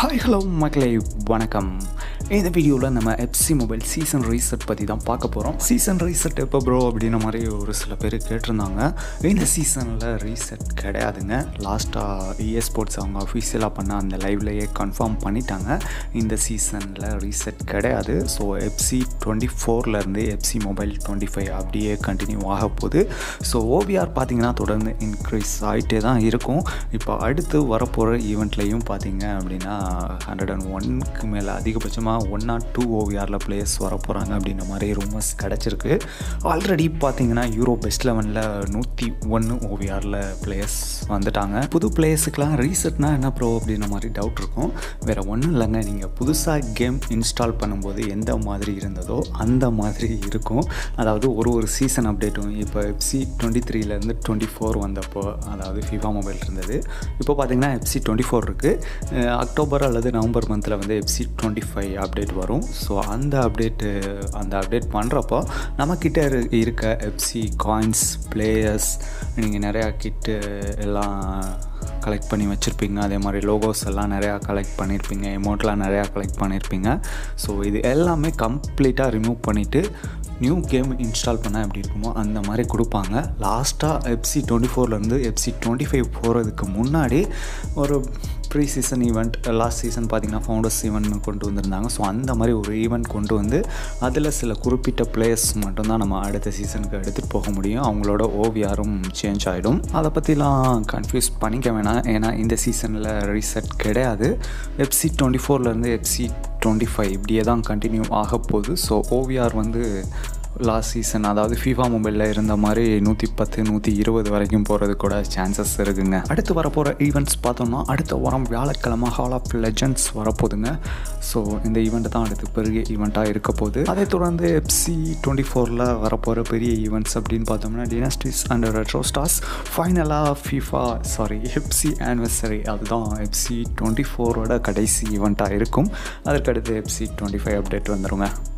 hi hello மக்களே வணக்கம் இந்த வீடியோவில் நம்ம எப்சி மொபைல் சீசன் ரீசெட் பற்றி தான் பார்க்க போகிறோம் சீசன் ரீசெட் எப்போ ப்ரோ அப்படின்ற மாதிரி ஒரு சில பேர் கேட்டிருந்தாங்க இந்த சீசனில் ரீசெட் கிடையாதுங்க லாஸ்ட்டாக இஎஸ் ஸ்போர்ட்ஸ் அவங்க அஃபீஷியலாக பண்ண அந்த லைவ்லையே கன்ஃபார்ம் பண்ணிட்டாங்க இந்த சீசனில் ரீசெட் கிடையாது ஸோ எப்சி டுவெண்ட்டி ஃபோர்லேருந்து எப்சி மொபைல் டுவெண்ட்டி ஃபைவ் அப்படியே கண்டினியூ ஆக போகுது ஸோ ஓவிஆர் பார்த்தீங்கன்னா தொடர்ந்து இன்க்ரீஸ் ஆகிட்டே தான் இருக்கும் இப்போ அடுத்து வரப்போகிற ஈவெண்ட்லேயும் பார்த்தீங்க அப்படின்னா ஹண்ட்ரட் அண்ட் ஒன்க்கு மேலே அதிகபட்சமாக ஒன் நாட் டூ ஓவிஆரில் பிளேயர்ஸ் வர போகிறாங்க அப்படின்ற மாதிரி ரூமர்ஸ் கிடச்சிருக்கு ஆல்ரெடி பார்த்தீங்கன்னா யூரோ பெஸ்ட் லெவனில் நூற்றி ஒன்று ஓவிஆரில் பிளேயர்ஸ் வந்துட்டாங்க புது பிளேயர்ஸுக்கெலாம் ரீசெட்னா என்ன ப்ரோ அப்படின்ற மாதிரி டவுட் இருக்கும் வேறு ஒன்றும் இல்லைங்க நீங்கள் புதுசாக கேம் இன்ஸ்டால் பண்ணும்போது எந்த மாதிரி இருந்ததோ அந்த மாதிரி இருக்கும் அதாவது ஒரு ஒரு சீசன் அப்டேட்டும் இப்போ எஃப்சி டுவெண்ட்டி த்ரீலேருந்து டுவெண்ட்டி ஃபோர் வந்தப்போ அதாவது ஃபிஃபா மொபைல் இருந்தது இப்போ பார்த்தீங்கன்னா எஃப்சி டுவெண்ட்டி ஃபோர் இருக்குது அக்டோபர் அல்லது நவம்பர் மந்தில் வந்து எஃப்சி டுவெண்ட்டி ஃபைவ் அப்டேட் வரும் ஸோ அந்த அப்டேட்டு அந்த அப்டேட் பண்ணுறப்போ நம்மக்கிட்ட இரு இருக்க எஃப்சி காயின்ஸ் பிளேயர்ஸ் நீங்கள் நிறையா கிட்டு எல்லாம் கலெக்ட் பண்ணி வச்சுருப்பீங்க அதே மாதிரி லோகோஸ் எல்லாம் நிறையா கலெக்ட் பண்ணியிருப்பீங்க எமௌண்ட்லாம் நிறையா கலெக்ட் பண்ணியிருப்பீங்க ஸோ இது எல்லாமே கம்ப்ளீட்டாக ரிமூவ் பண்ணிவிட்டு நியூ கேம் இன்ஸ்டால் பண்ணால் எப்படி இருக்குமோ அந்த மாதிரி கொடுப்பாங்க லாஸ்ட்டாக எஃப்சி டுவெண்ட்டி ஃபோர்லேருந்து எஃப்சி டுவெண்ட்டி ஃபைவ் போகிறதுக்கு முன்னாடி ஒரு pre season event last season பார்த்திங்கன்னா ஃபவுண்டர்ஸ் ஈவெண்ட் கொண்டு வந்திருந்தாங்க ஸோ அந்த மாதிரி ஒரு ஈவெண்ட் கொண்டு வந்து அதில் சில குறிப்பிட்ட பிளேயர்ஸ் மட்டும்தான் நம்ம அடுத்த சீசனுக்கு எடுத்துகிட்டு போக முடியும் அவங்களோட ஓவியாரும் சேஞ்ச் ஆகிடும் அதை பற்றிலாம் கன்ஃபியூஸ் பண்ணிக்க வேணாம் ஏன்னா இந்த சீசனில் ரீசெட் கிடையாது எஃப்சி டுவெண்ட்டி ஃபோர்லேருந்து எஃப்சி டுவெண்ட்டி ஃபைவ் இப்படியே தான் கண்டினியூ ஆக போகுது ஸோ ஓவிஆர் வந்து லாஸ்ட் சீசன் அதாவது ஃபீஃபா மொபைலில் இருந்த மாதிரி நூற்றி பத்து நூற்றி இருபது வரைக்கும் போகிறது கூட சான்சஸ் இருக்குங்க அடுத்து வரப்போகிற ஈவெண்ட்ஸ் பார்த்தோம்னா அடுத்த வாரம் வியாழக்கிழமை ஹால் ஆஃப் லெஜண்ட்ஸ் வரப்போகுதுங்க ஸோ இந்த ஈவெண்ட் தான் அடுத்து பெரிய ஈவெண்ட்டாக இருக்க போகுது அதை தொடர்ந்து எஃப்சி டுவெண்ட்டி ஃபோரில் வரப்போகிற பெரிய ஈவெண்ட்ஸ் அப்படின்னு பார்த்தோம்னா டினாஸ்டிஸ் அண்ட் ரெட்ரோ ஸ்டார்ஸ் ஃபைனலாக ஃபீஃபா சாரி எஃப்சி ஆனிவர்சரி அதுதான் எஃப்சி டுவெண்ட்டி ஃபோரோட கடைசி ஈவெண்ட்டாக இருக்கும் அதற்கடுத்து எஃப்சி டுவெண்ட்டி ஃபைவ் அப்டேட் வந்துடுங்க